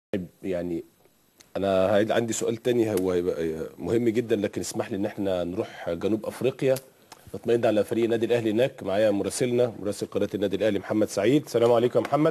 يعني انا هيد- عندي سؤال تاني هو هيبقى مهم جدا لكن اسمح لي ان احنا نروح جنوب افريقيا نطمئن على فريق النادي الاهلي هناك معايا مراسلنا مراسل قناه النادي الاهلي محمد سعيد السلام عليكم يا محمد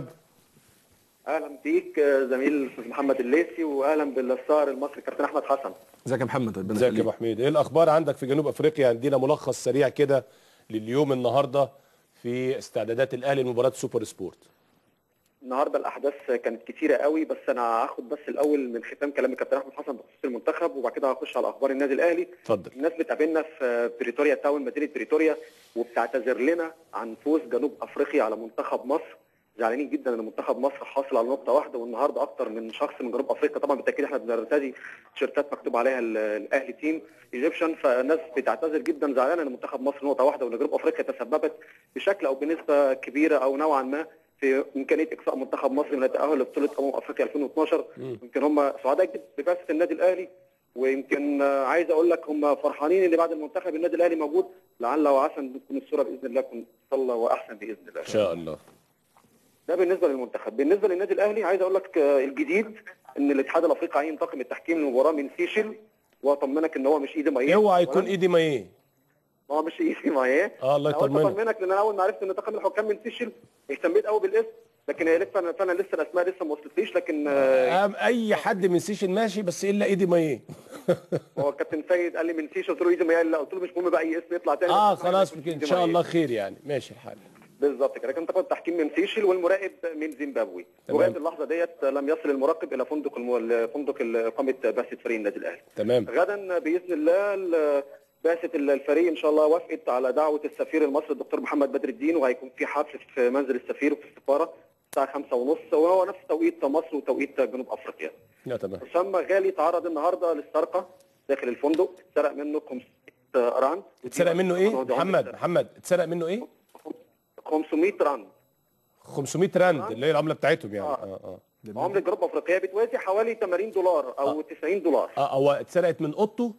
اهلا بيك آه، زميل الاستاذ محمد الليثي واهلا بالصار المصري كابتن احمد حسن ازيك يا محمد ربنا ازيك يا يخليك ابو حميد ايه الاخبار عندك في جنوب افريقيا عندنا ملخص سريع كده لليوم النهارده في استعدادات الاهلي لمباراه سوبر سبورت النهارده الاحداث كانت كتيره قوي بس انا هاخد بس الاول من ختام كلام الكابتن احمد حسن بخصوص المنتخب وبعد كده هخش على اخبار النادي الاهلي اتفضل الناس بتقابلنا في بريتوريا تاون مدينه بريتوريا وبتعتذر لنا عن فوز جنوب افريقيا على منتخب مصر زعلانين جدا ان منتخب مصر حاصل على نقطه واحده والنهارده اكتر من شخص من جنوب افريقيا طبعا بالتاكيد احنا بنرتدي تيشيرتات مكتوب عليها ال- الاهلي تيم ايجيبشن فالناس بتعتذر جدا زعلانه ان منتخب مصر نقطه واحده وان جنوب افريقيا تسببت بشكل او بنسبه كبيره او نوعا ما في امكانيه اقصاء منتخب مصر من التاهل لبطوله امم افريقيا 2012 يمكن هم سعداء جدا ببعثه النادي الاهلي ويمكن آه، عايز اقول لك هم فرحانين ان بعد المنتخب النادي الاهلي موجود لعل وعسى ان تكون الصوره باذن الله تكون صلى واحسن باذن الله ان شاء الله ده بالنسبه للمنتخب بالنسبه للنادي الاهلي عايز اقول لك آه، الجديد ان الاتحاد الافريقي عين طاقم التحكيم للمباراه من سيشل واطمنك ان هو مش ايدي مايه اوعى يكون أولاً، ايدي ما ايه هو مش ايدي مايه اه الله أنا قلت يطمنك اطمنك لان انا اول ما عرفت ان طاقم الحكام من سيشل اهتميت قوي بالاسم لكن هي لسه فانا لسه الاسماء لسه ما وصلتليش لكن آه، آم، اي حد من سيشن ماشي بس الا ايدي ما ايه هو الكابتن سيد قال لي من سيشل قلت له ايدي مايه لا قلت له مش مهم بقى اي اسم يطلع تاني اه بس خلاص يكون يمكن ان إيدي شاء مايه. الله خير يعني ماشي الحال بالظبط كده كان طاقم التحكيم من سيشل والمراقب من زيمبابوي تمام. لغايه اللحظه ديت لم يصل المراقب الى فندق الم... فندق اقامه بعثه فريق النادي الاهلي تمام غدا باذن الله ال- بعثه الفريق ان شاء الله وافقت على دعوه السفير المصري الدكتور محمد بدر الدين وهيكون في حفل في منزل السفير وفي السفاره الساعه 5 ونص وهو نفس توقيت مصر وتوقيت جنوب افريقيا. لا تمام حسام غالي تعرض النهارده للسرقه داخل الفندق اتسرق منه 500 راند اتسرق منه ايه ودي محمد عملة- محمد اتسرق منه ايه 500 راند 500 راند اللي هي العمله بتاعتهم يعني آه. اه اه عمله جنوب افريقيا بتوازي حوالي 80 دولار او 90 دولار اه هو اتسرقت من اوضته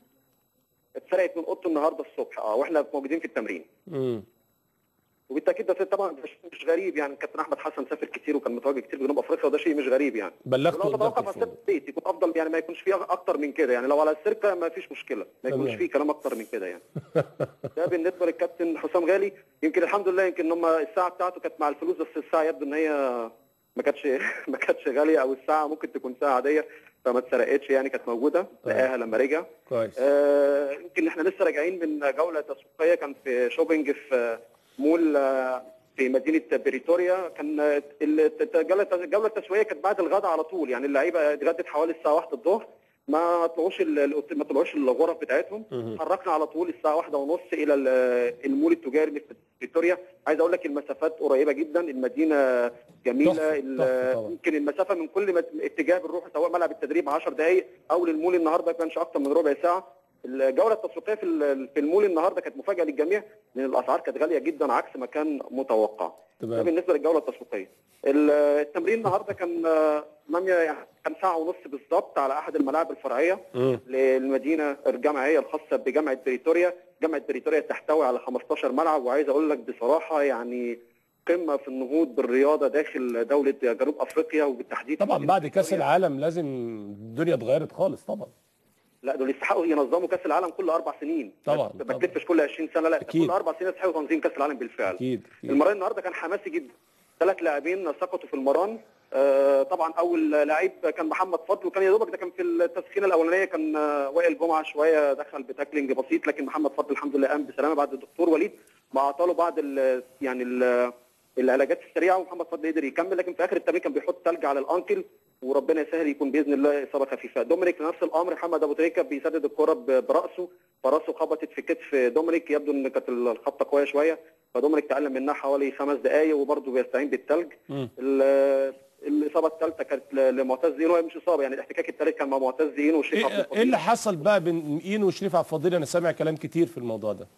اتسرقت من اوضته النهارده الصبح اه واحنا موجودين في التمرين امم وبالتاكيد ده طبعا ده شيء مش غريب يعني كابتن احمد حسن سافر كتير وكان متواجد كتير في جنوب افريقيا وده شيء مش غريب يعني بلغته لو اداره تتوقف على الفندق البيت يكون افضل يعني ما يكونش فيه اكتر من كده يعني لو على السرقه ما فيش مشكله ما يكونش تمام. فيه كلام اكتر من كده يعني ده بالنسبه للكابتن حسام غالي يمكن الحمد لله يمكن هم الساعه بتاعته كانت مع الفلوس بس الساعه يبدو ان هي ما كانتش ما كانتش غاليه او الساعه ممكن تكون ساعه عاديه فما اتسرقتش يعني كانت موجوده لقاها لما رجع كويس آه، يمكن احنا لسه راجعين من جوله تسويقيه كان في شوبينج في مول آه، في مدينه بريتوريا كان آه، ال- الجوله الجوله التسويقيه كانت بعد الغداء على طول يعني اللعيبه اتغدت حوالي الساعه 1 الظهر ما طلعوش ال- الأوت- ما طلعوش الغرف بتاعتهم مهم. اتحركنا على طول الساعه واحدة ونص الى ال- المول التجاري اللي في بريتوريا عايز اقول لك المسافات قريبه جدا المدينه جميله تحفة، ال- تحفة طبعا. يمكن المسافه من كل مت- اتجاه بنروح سواء ملعب التدريب 10 دقائق او للمول النهارده ما كانش اكتر من ربع ساعه الجوله التسويقيه في ال- في المول النهارده كانت مفاجاه للجميع لان الاسعار كانت غاليه جدا عكس ما كان متوقع ده تمام بالنسبه للجوله التسويقيه ال- التمرين النهارده كان آه، لم ي- يعني كان ساعه ونص بالظبط على احد الملاعب الفرعيه مم. للمدينه الجامعيه الخاصه بجامعه بريتوريا جامعه بريتوريا تحتوي على 15 ملعب وعايز اقول لك بصراحه يعني قمه في النهوض بالرياضه داخل دوله جنوب افريقيا وبالتحديد طبعا مدينة بعد كاس بريتوريا. العالم لازم الدنيا اتغيرت خالص طبعا لا دول يستحقوا ينظموا كاس العالم كل اربع سنين طبعا، ما طبعا. تلفش كل 20 سنه لا ده أكيد. كل اربع سنين يستحقوا تنظيم كاس العالم بالفعل اكيد أكيد. المران النهارده كان حماسي جدا ثلاث لاعبين سقطوا في المران آه طبعا اول لعيب كان محمد فضل وكان يا دوبك ده كان في التسخينه الاولانيه كان آه وائل جمعه شويه دخل بتاكلينج بسيط لكن محمد فضل الحمد لله قام بسلامه بعد الدكتور وليد ما اعطاله بعض ال يعني ال العلاجات السريعه ومحمد فضل قدر يكمل لكن في اخر التمرين كان بيحط ثلج على الانكل وربنا يسهل يكون باذن الله اصابه خفيفه دومينيك نفس الامر محمد ابو تريكه بيسدد الكره ب- براسه فراسه خبطت في كتف دومينيك يبدو ان كانت الخبطه قويه شويه فدومينيك تألم منها حوالي خمس دقائق وبرضه بيستعين بالثلج مم. ال- الاصابه الثالثه كانت ل- لمعتز زينو هي مش اصابه يعني الاحتكاك الثالث كان مع معتز زينو وشريف عبد ايه الفضيل إيه اللي حصل بقى بين اينو وشريف عبد الفضيل انا سامع كلام كتير في الموضوع ده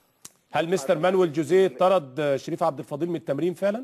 هل مستر مانويل جوزيه طرد شريف عبد الفضيل من التمرين فعلا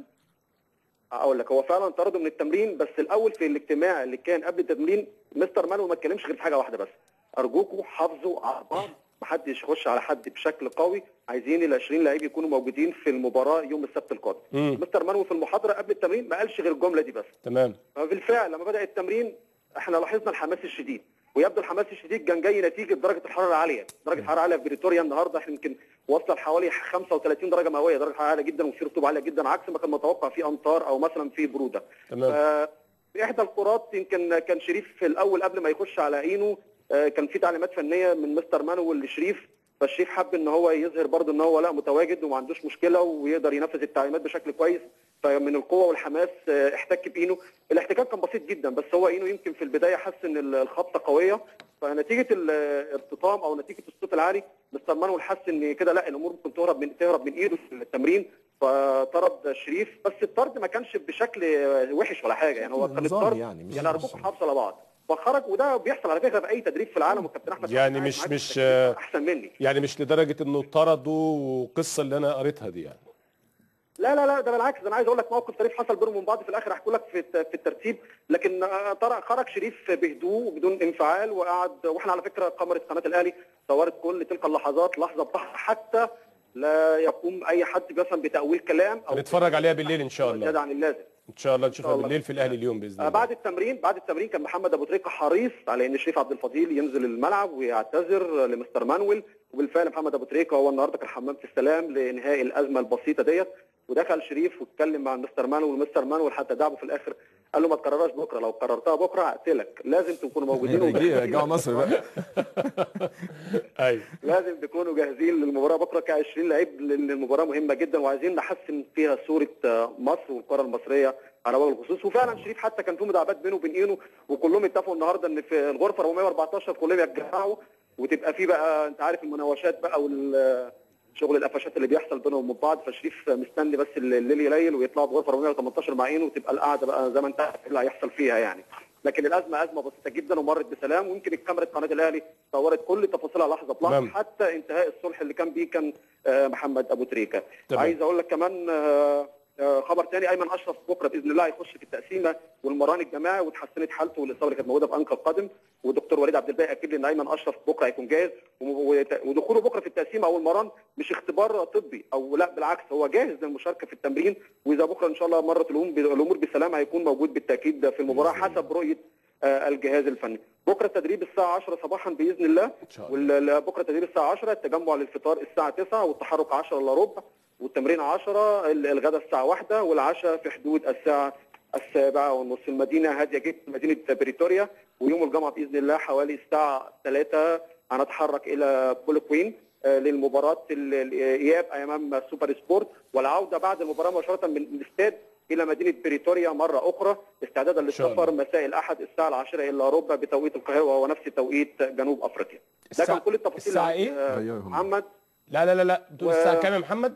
اقول لك هو فعلا طرده من التمرين بس الاول في الاجتماع اللي كان قبل التمرين مستر مانويل ما اتكلمش غير في حاجه واحده بس ارجوكم حافظوا على بعض محدش يخش على حد بشكل قوي عايزين ال 20 لعيب يكونوا موجودين في المباراه يوم السبت القادم مم. مستر مانوي في المحاضره قبل التمرين ما قالش غير الجمله دي بس تمام فبالفعل لما بدا التمرين احنا لاحظنا الحماس الشديد ويبدو الحماس الشديد كان جاي نتيجه درجه الحراره العاليه، درجه الحراره العاليه في بريتوريا النهارده احنا يمكن واصله لحوالي 35 درجه مئويه، درجه حراره عاليه جدا وفي رطوبه عاليه جدا عكس ما كان متوقع في امطار او مثلا في بروده. تمام ف- في احدى القرات يمكن كان شريف في الاول قبل ما يخش على عينه آه، كان في تعليمات فنيه من مستر مانويل لشريف فالشريف حب ان هو يظهر برضه ان هو لا متواجد وما عندوش مشكله ويقدر ينفذ التعليمات بشكل كويس فمن القوه والحماس آه، احتك باينو الاحتكاك كان بسيط جدا بس هو اينو يمكن في البدايه حس ان ال- الخبطه قويه فنتيجه الارتطام او نتيجه الصوت العالي مستر مانويل حس ان كده لا الامور ممكن تهرب من تهرب من ايده في التمرين فطرد شريف بس الطرد ما كانش بشكل آه، وحش ولا حاجه يعني هو كان نظام الطرد يعني، مش يعني ارجوكم حافظوا على بعض فخرج وده بيحصل على فكره في اي تدريب في العالم والكابتن احمد يعني قاعد مش- معاك مش- في التدريب احسن مني يعني مش لدرجه انه طردوا وقصه اللي انا قريتها دي يعني لا لا لا ده بالعكس ده انا عايز اقول لك موقف طريف حصل بينهم وبين بعض في الاخر احكي لك في الت- في الترتيب لكن آه، طرق خرج شريف بهدوء وبدون انفعال وقعد واحنا على فكره كاميرا قناه الاهلي صورت كل تلك اللحظات لحظه بلحظه حتى لا يقوم اي حد مثلا بتاويل كلام او هنتفرج عليها بالليل ان شاء الله زياده عن اللازم ان شاء الله نشوفها إن شاء الله. بالليل في الاهلي اليوم باذن آه، الله بعد التمرين بعد التمرين كان محمد ابو تريكه حريص على ان شريف عبد الفضيل ينزل الملعب ويعتذر لمستر مانويل وبالفعل محمد ابو تريكه هو النهارده كان حمام في السلام لانهاء الازمه البسيطه ديت ودخل شريف واتكلم مع مستر مانويل ومستر مانويل حتى دعبه في الاخر قال له ما تكررهاش بكره لو كررتها بكره هقتلك لازم تكونوا موجودين يجي رجعوا مصر بقى ايوه لازم تكونوا جاهزين للمباراه بكره ك 20 لعيب لان المباراه مهمه جدا وعايزين نحسن فيها صوره آه، مصر والكره المصريه على وجه الخصوص وفعلا شريف حتى كان في مداعبات بينه وبين اينو وكلهم اتفقوا النهارده ان في الغرفه 414 كلهم يتجمعوا وتبقى في بقى انت عارف المناوشات بقى وال شغل القفشات اللي بيحصل بينهم وبين بعض فشريف مستني بس الليل يليل ويطلعوا بغرفه 418 مع عينه وتبقى القعده بقى زي ما انت عارف إيه اللي هيحصل فيها يعني لكن الازمه ازمه بسيطه جدا ومرت بسلام ويمكن الكاميرا قناه الاهلي صورت كل تفاصيلها لحظه تمام. بلحظه حتى انتهاء الصلح اللي كان بيه كان آه، محمد ابو تريكه تمام. عايز اقول لك كمان آه، آه، خبر تاني ايمن اشرف بكره باذن الله هيخش في التقسيمه والمران الجماعي وتحسنت حالته والاصابه اللي كانت موجوده في انكل القدم ودكتور وليد عبد الباقي اكد لي ان ايمن اشرف بكره هيكون جاهز وم- وت- ودخوله بكره في التقسيمه او المران مش اختبار طبي او لا بالعكس هو جاهز للمشاركه في التمرين واذا بكره ان شاء الله مرت الأم- الامور بسلام هيكون موجود بالتاكيد في المباراه حسب رؤيه آه، الجهاز الفني بكره التدريب الساعه 10 صباحا باذن الله ان شاء الله وال- بكره التدريب الساعه 10 التجمع للفطار الساعه 9 والتحرك 10 الا ربع والتمرين 10 ال- الغداء الساعه 1 والعشاء في حدود الساعه السابعة ونص المدينة هادية جدا مدينة بريتوريا ويوم الجمعة بإذن الله حوالي الساعة 3 هنتحرك إلى بولوكوين آه، للمباراة ال- الإياب أمام سوبر سبورت والعودة بعد المباراة مباشرة من الاستاد إلى مدينة بريتوريا مرة أخرى استعدادا شاء للسفر الله. مساء الأحد الساعة العاشرة إلا ربع بتوقيت القاهرة وهو نفس توقيت جنوب أفريقيا ده كان الساعة- كل التفاصيل الساعة اللي إيه؟ عند، آه، أيوه. محمد لا لا لا لا دول و- الساعه كام يا محمد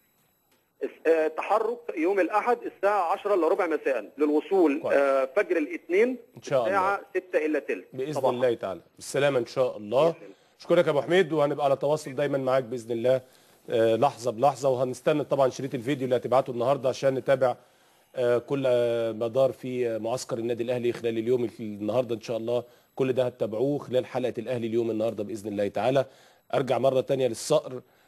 آه، تحرك يوم الاحد الساعه 10 الا ربع مساء للوصول كويس. آه، فجر الاثنين ان شاء الله الساعه 6 الا ثلث باذن صباحاً. الله تعالى بالسلامه ان شاء الله بإذن الله. اشكرك يا ابو حميد وهنبقى على تواصل دايما معاك باذن الله آه، لحظه بلحظه وهنستنى طبعا شريط الفيديو اللي هتبعته النهارده عشان نتابع آه، كل آه، ما دار في آه، معسكر النادي الاهلي خلال اليوم النهارده ان شاء الله كل ده هتتابعوه خلال حلقه الاهلي اليوم النهارده باذن الله تعالى ارجع مره تانية للصقر